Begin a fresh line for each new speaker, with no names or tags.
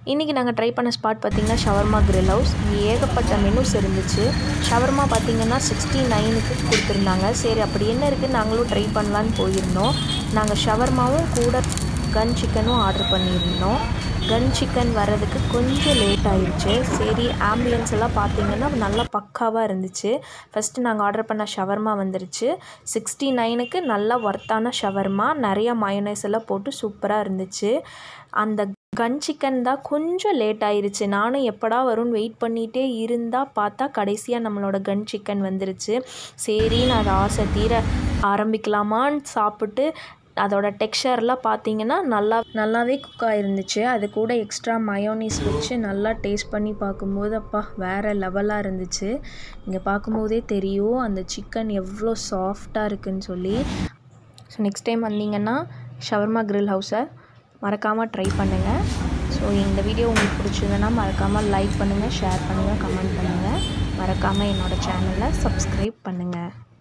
இன்றைக்கி நாங்கள் ட்ரை பண்ண ஸ்பாட் பார்த்திங்கன்னா ஷவர்மா grill ஹவுஸ் ஏகப்பட்ட மெனுஸ் இருந்துச்சு ஷவர்மா பார்த்திங்கன்னா சிக்ஸ்டி நைனுக்கு கொடுத்துருந்தாங்க சரி அப்படி என்ன இருக்குது நாங்களும் ட்ரை பண்ணலான்னு போயிருந்தோம் நாங்கள் ஷவர்மாவும் கூட கன் சிக்கனும் ஆர்டர் பண்ணியிருந்தோம் கன் சிக்கன் வர்றதுக்கு கொஞ்சம் லேட் ஆயிடுச்சு சரி ஆம்புலன்ஸ் எல்லாம் பார்த்தீங்கன்னா நல்லா பக்காவாக இருந்துச்சு ஃபஸ்ட்டு நாங்கள் ஆர்டர் பண்ண ஷவர்மா வந்துருச்சு சிக்ஸ்டி நைனுக்கு நல்லா ஒர்த்தான ஷவர்மா நிறைய மயோனைஸ் எல்லாம் போட்டு சூப்பராக இருந்துச்சு அந்த கன் சிக்கன் தான் கொஞ்சம் லேட் ஆயிருச்சு நானும் எப்படா வரும்னு வெயிட் பண்ணிகிட்டே இருந்தால் பார்த்தா கடைசியாக நம்மளோட கன் சிக்கன் வந்துருச்சு சரி நான் அதை ஆசை தீர ஆரம்பிக்கலாமான்னு சாப்பிட்டு அதோட டெக்ஸ்சர்லாம் பார்த்தீங்கன்னா நல்லா நல்லாவே குக் ஆயிருந்துச்சு அது கூட எக்ஸ்ட்ரா மயோனிஸ் வச்சு நல்லா டேஸ்ட் பண்ணி பார்க்கும்போது அப்பா வேறு லெவலாக இருந்துச்சு இங்கே பார்க்கும்போதே தெரியும் அந்த சிக்கன் எவ்வளோ சாஃப்டாக இருக்குன்னு சொல்லி ஸோ நெக்ஸ்ட் டைம் வந்தீங்கன்னா ஷவர்மா grill ஹவுஸை மறக்காமல் ட்ரை பண்ணுங்கள் ஸோ இந்த வீடியோ உங்களுக்கு பிடிச்சதுன்னா மறக்காமல் லைக் பண்ணுங்கள் ஷேர் பண்ணுங்கள் கமெண்ட் பண்ணுங்கள் மறக்காமல் என்னோடய சேனலை சப்ஸ்கிரைப் பண்ணுங்கள்